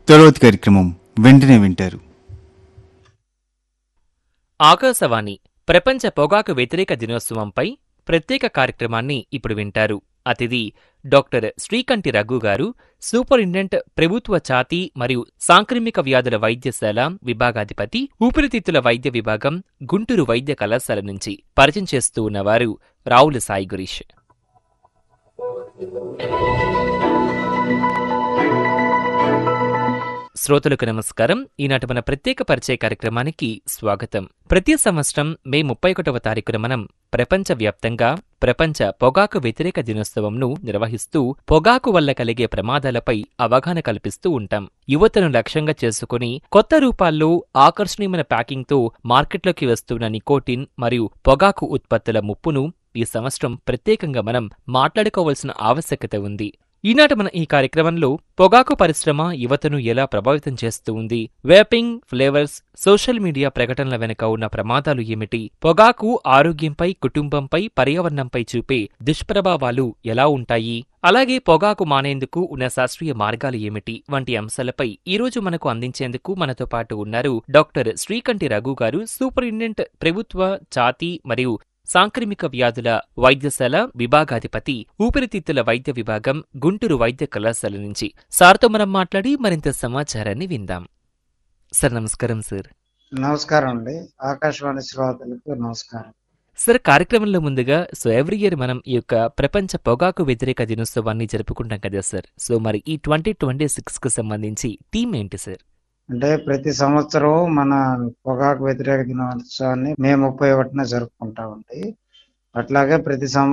తరువాతి కార్యక్రమం వెంటనే వింటారు ఆకాశవాణి ప్రపంచ పొగాకు వ్యతిరేక దినోత్సవంపై ప్రత్యేక కార్యక్రమాన్ని ఇప్పుడు వింటారు అతిథి డాక్టర్ శ్రీకంఠి రఘు గారు సూపరింటెండెంట్ ప్రభుత్వ ఛాతీ మరియు సాంక్రమిక వ్యాధుల వైద్యశాల విభాగాధిపతి ఊపిరితిత్తుల వైద్య విభాగం గుంటూరు వైద్య కళాశాల నుంచి పరిచయం చేస్తూ ఉన్నవారు రావుల సాయి గురీష్ శ్రోతలకు నమస్కారం ఈనాటి మన ప్రత్యేక పరిచయ కార్యక్రమానికి స్వాగతం ప్రతి సంవత్సరం మే ముప్పై ఒకటవ తారీఖున మనం ప్రపంచవ్యాప్తంగా ప్రపంచ పొగాకు వ్యతిరేక దినోత్సవంను నిర్వహిస్తూ పొగాకు వల్ల కలిగే ప్రమాదాలపై అవగాహన కల్పిస్తూ ఉంటాం యువతను లక్ష్యంగా చేసుకుని కొత్త రూపాల్లో ఆకర్షణీయమైన ప్యాకింగ్తో మార్కెట్లోకి వస్తున్న నికోటిన్ మరియు పొగాకు ఉత్పత్తుల ముప్పును ఈ సంవత్సరం ప్రత్యేకంగా మనం మాట్లాడుకోవాల్సిన ఆవశ్యకత ఉంది ఈనాటి మన ఈ కార్యక్రమంలో పొగాకు పరిశ్రమ యువతను ఎలా ప్రభావితం చేస్తూ ఉంది వేపింగ్ ఫ్లేవర్స్ సోషల్ మీడియా ప్రకటనల వెనుక ఉన్న ప్రమాదాలు ఏమిటి పొగాకు ఆరోగ్యంపై కుటుంబంపై పర్యావరణంపై చూపే దుష్ప్రభావాలు ఎలా ఉంటాయి అలాగే పొగాకు మానేందుకు ఉన్న శాస్త్రీయ మార్గాలు ఏమిటి వంటి అంశాలపై ఈ రోజు మనకు అందించేందుకు మనతో పాటు ఉన్నారు డాక్టర్ శ్రీకంఠి రఘు గారు సూపరింటెండెంట్ ప్రభుత్వ ఛాతీ మరియు సాంక్రమిక వ్యాధుల వైద్యశాల విభాగాధిపతి ఊపిరితిత్తుల వైద్య విభాగం గుంటూరు వైద్య కళాశాల నుంచి సార్తో మనం మాట్లాడి మరింత సమాచారాన్ని విందాం సార్ నమస్కారం సార్ నమస్కారం అండి ఆకాశవాణి శ్రోతలకు నమస్కారం సార్ కార్యక్రమంలో ముందుగా సో ఎవ్రీ ఇయర్ మనం ఈ యొక్క ప్రపంచ పొగాకు వ్యతిరేక దినోత్సవాన్ని జరుపుకుంటాం కదా సార్ సో మరి ఈ ట్వంటీ ట్వంటీ సిక్స్ కు సంబంధించి థీమ్ ఏంటి సార్ అంటే ప్రతి సంవత్సరం మన పొగాకు వ్యతిరేక దినోత్సవాన్ని మే ముప్పై ఒకటిన జరుపుకుంటామండి అట్లాగే ప్రతి సంవత్సరం